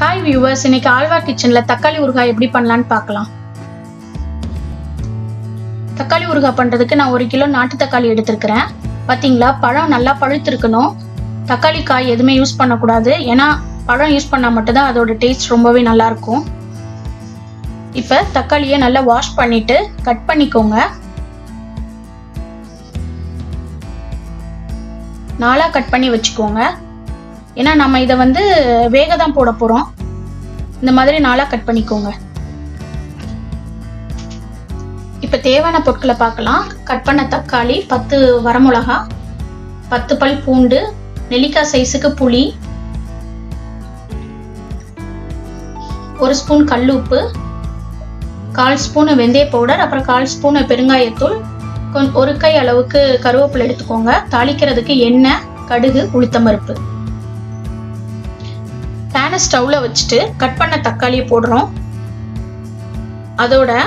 hi viewers இன்னைக்கு ஆழ்வார் கிச்சனில் தக்காளி ஊறுகாய் எப்படி பண்ணலான்னு பார்க்கலாம் தக்காளி ஊறுகாய் பண்ணுறதுக்கு நான் ஒரு கிலோ நாட்டு தக்காளி எடுத்திருக்கிறேன் பார்த்தீங்களா பழம் நல்லா பழுத்திருக்கணும் தக்காளி காய் எதுவுமே யூஸ் பண்ணக்கூடாது ஏன்னா பழம் யூஸ் பண்ணால் மட்டும்தான் அதோட டேஸ்ட் ரொம்பவே நல்லா இருக்கும் இப்போ தக்காளியை நல்லா வாஷ் பண்ணிட்டு கட் பண்ணிக்கோங்க நாலாக கட் பண்ணி வச்சுக்கோங்க ஏன்னா நம்ம இதை வந்து வேக தான் போட போகிறோம் இந்த மாதிரி நாளாக கட் பண்ணிக்கோங்க இப்போ தேவையான பொருட்களை பார்க்கலாம் கட் பண்ண தக்காளி பத்து வரமிளகா பத்து பல் பூண்டு நெல்லிக்காய் சைஸுக்கு புளி ஒரு ஸ்பூன் கல்லுப்பு கால் ஸ்பூன் வெந்தய பவுடர் அப்புறம் கால் ஸ்பூன் பெருங்காயத்தூள் கொஞ்சம் ஒரு கை அளவுக்கு கருவேப்பிலை எடுத்துக்கோங்க தாளிக்கிறதுக்கு எண்ணெய் கடுகு உளுத்தம்பருப்பு பேனை ஸ்டவ்ல வச்சுட்டு கட் பண்ண தக்காளியை போடுறோம் அதோட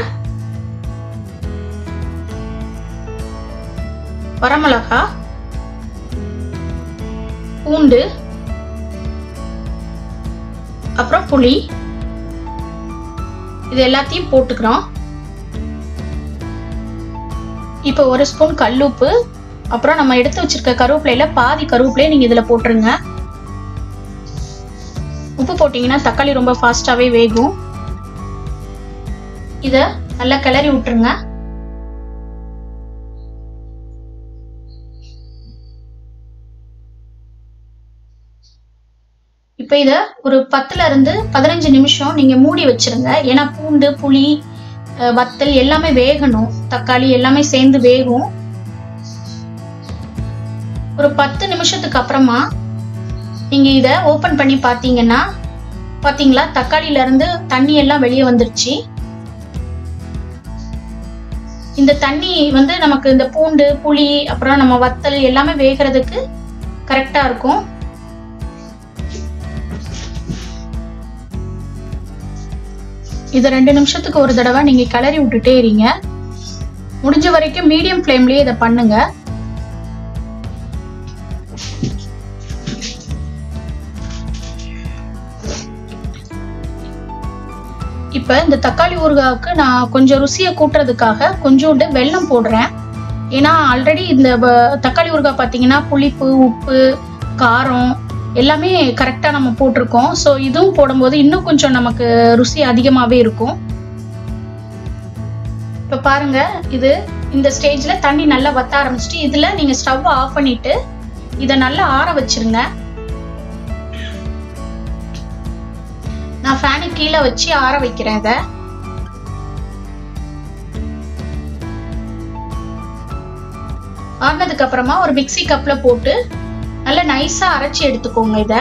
வரமிளகா பூண்டு அப்புறம் புளி இது எல்லாத்தையும் போட்டுக்கிறோம் இப்போ ஒரு ஸ்பூன் கல்லுப்பு அப்புறம் நம்ம எடுத்து வச்சிருக்க கருவேப்பிலையில பாதி கருவேப்பிலையை நீங்க இதுல போட்டுருங்க உப்பு போட்டிங்கன்னா தக்காளி ரொம்ப ஃபாஸ்ட்டாகவே வேகும் இதை நல்லா கிளறி விட்டுருங்க இப்போ இதை ஒரு பத்துல இருந்து பதினஞ்சு நிமிஷம் நீங்க மூடி வச்சிருங்க ஏன்னா பூண்டு புளி வத்தல் எல்லாமே வேகணும் தக்காளி எல்லாமே சேர்ந்து வேகும் ஒரு பத்து நிமிஷத்துக்கு அப்புறமா நீங்க இத ஓபன் பண்ணி பாத்தீங்கன்னா பாத்தீங்களா தக்காளில இருந்து தண்ணி எல்லாம் வெளியே வந்துருச்சு இந்த தண்ணி வந்து நமக்கு இந்த பூண்டு புளி அப்புறம் நம்ம வத்தல் எல்லாமே வேகிறதுக்கு கரெக்டா இருக்கும் இதை ரெண்டு நிமிஷத்துக்கு ஒரு தடவை நீங்க கிளறி விட்டுட்டே இருங்க முடிஞ்ச வரைக்கும் மீடியம் ஃப்ளேம்லயே இதை பண்ணுங்க இப்போ இந்த தக்காளி ஊறுகாவுக்கு நான் கொஞ்சம் ருசியை கூட்டுறதுக்காக கொஞ்சோண்டு வெல்லம் போடுறேன் ஏன்னா ஆல்ரெடி இந்த தக்காளி ஊறுகாய் பார்த்தீங்கன்னா புளிப்பு உப்பு காரம் எல்லாமே கரெக்டாக நம்ம போட்டிருக்கோம் ஸோ இதுவும் போடும்போது இன்னும் கொஞ்சம் நமக்கு ருசி அதிகமாகவே இருக்கும் இப்போ பாருங்க இது இந்த ஸ்டேஜில் தண்ணி நல்லா வத்த ஆரம்பிச்சிட்டு இதில் நீங்கள் ஸ்டவ் ஆஃப் பண்ணிட்டு இதை நல்லா ஆற வச்சிருங்க நான் ஃபேனு கீழே வச்சு ஆற வைக்கிறேன் இதை ஆறினதுக்கு அப்புறமா ஒரு மிக்சி கப்ல போட்டு நல்லா நைஸா அரைச்சி எடுத்துக்கோங்க இத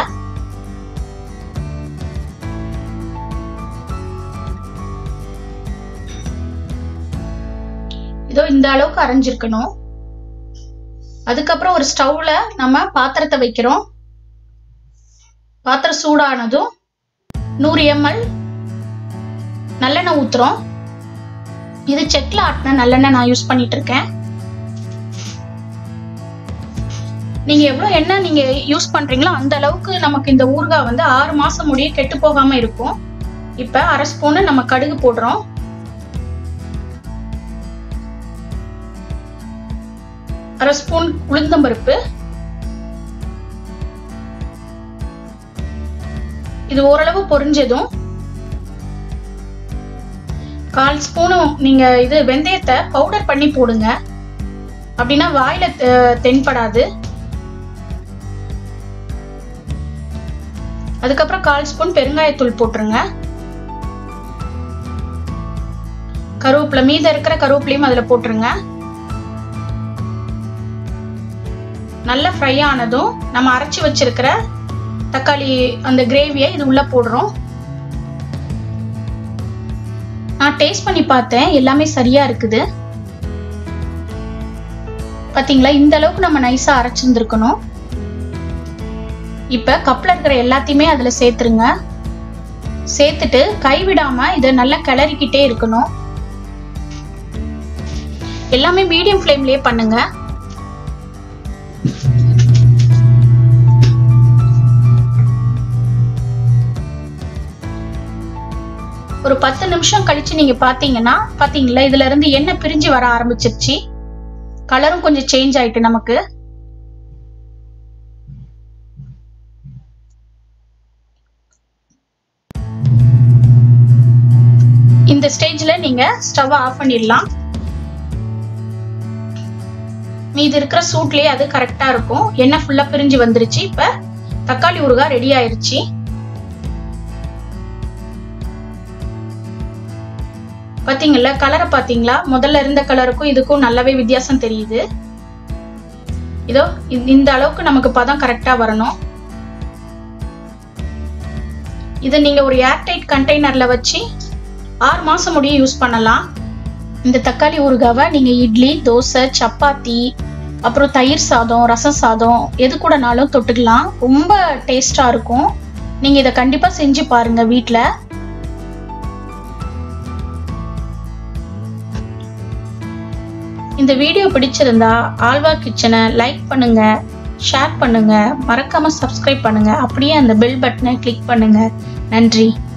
இதோ இந்த அளவுக்கு அரைஞ்சிருக்கணும் அதுக்கப்புறம் ஒரு ஸ்டவ்ல நம்ம பாத்திரத்தை வைக்கிறோம் பாத்திரம் சூடானதும் நூறு எம்எல் நல்லெண்ணெய் ஊத்துறோம் இது செக்ல ஆட்டின நல்லெண்ணெய் நான் யூஸ் பண்ணிட்டு இருக்கேன் நீங்க எவ்வளவு எண்ணெய் நீங்க யூஸ் பண்றீங்களோ அந்த அளவுக்கு நமக்கு இந்த ஊறுகாய் வந்து ஆறு மாசம் முடிய கெட்டு போகாம இருக்கும் இப்ப அரை ஸ்பூனு நம்ம கடுகு போடுறோம் அரை ஸ்பூன் உளுந்தம்பருப்பு இது ஓரளவு பொரிஞ்சதும் கால் ஸ்பூனும் நீங்க இது வெந்தயத்தை பவுடர் பண்ணி போடுங்க அப்படின்னா வாயில தென்படாது அதுக்கப்புறம் கால் ஸ்பூன் பெருங்காயத்தூள் போட்டுருங்க கருவேப்பிலை மீத இருக்கிற கருவேப்பிலையும் அதுல போட்டுருங்க நல்லா ஃப்ரை ஆனதும் நம்ம அரைச்சி வச்சிருக்கிற தக்காளி அந்த கிரேவியை இது உள்ள போடுறோம் நான் டேஸ்ட் பண்ணி பார்த்தேன் எல்லாமே சரியா இருக்குது பாத்தீங்களா இந்த அளவுக்கு நம்ம நைஸா அரைச்சிருந்துருக்கணும் இப்ப கப்ல இருக்கிற எல்லாத்தையுமே அதுல சேர்த்துருங்க சேர்த்துட்டு கைவிடாம இதை நல்லா கிளறிக்கிட்டே இருக்கணும் எல்லாமே மீடியம் ஃப்ளேம்லயே பண்ணுங்க ஒரு பத்து நிமிஷம் கழிச்சு நீங்க பாத்தீங்கன்னா பாத்தீங்களா இதுல இருந்து எண்ணெய் பிரிஞ்சு வர ஆரம்பிச்சிருச்சு கலரும் கொஞ்சம் சேஞ்ச் ஆயிட்டு நமக்கு இந்த ஸ்டேஜ்ல நீங்க ஸ்டவ் ஆஃப் பண்ணிடலாம் மீதி இருக்கிற சூட்லயே அது கரெக்டா இருக்கும் எண்ணெய் ஃபுல்லா பிரிஞ்சு வந்துருச்சு இப்ப தக்காளி ஊறுகாய் ரெடி ஆயிருச்சு பாத்தீங்கல்ல கலரை பாத்தீங்களா முதல்ல இருந்த கலருக்கும் இதுக்கும் நல்லாவே வித்தியாசம் தெரியுது இதோ இந்த- இந்த அளவுக்கு நமக்கு பதம் கரெக்டா வரணும் இதை நீங்க ஒரு ஏர்டைட் கண்டெய்னர்ல வச்சு ஆறு மாசம் முடிய யூஸ் பண்ணலாம் இந்த தக்காளி ஊறுகாவை நீங்க இட்லி தோசை சப்பாத்தி அப்புறம் தயிர் சாதம் ரசம் சாதம் எது கூடனாலும் தொட்டுக்கலாம் ரொம்ப டேஸ்டா இருக்கும் நீங்க இதை கண்டிப்பா செஞ்சு பாருங்க வீட்ல இந்த வீடியோ பிடிச்சிருந்தா ஆல்வா கிச்சனை லைக் பண்ணுங்க ஷேர் பண்ணுங்க மறக்காம சப்ஸ்கிரைப் பண்ணுங்க அப்படியே அந்த பெல் பட்டனை கிளிக் பண்ணுங்க நன்றி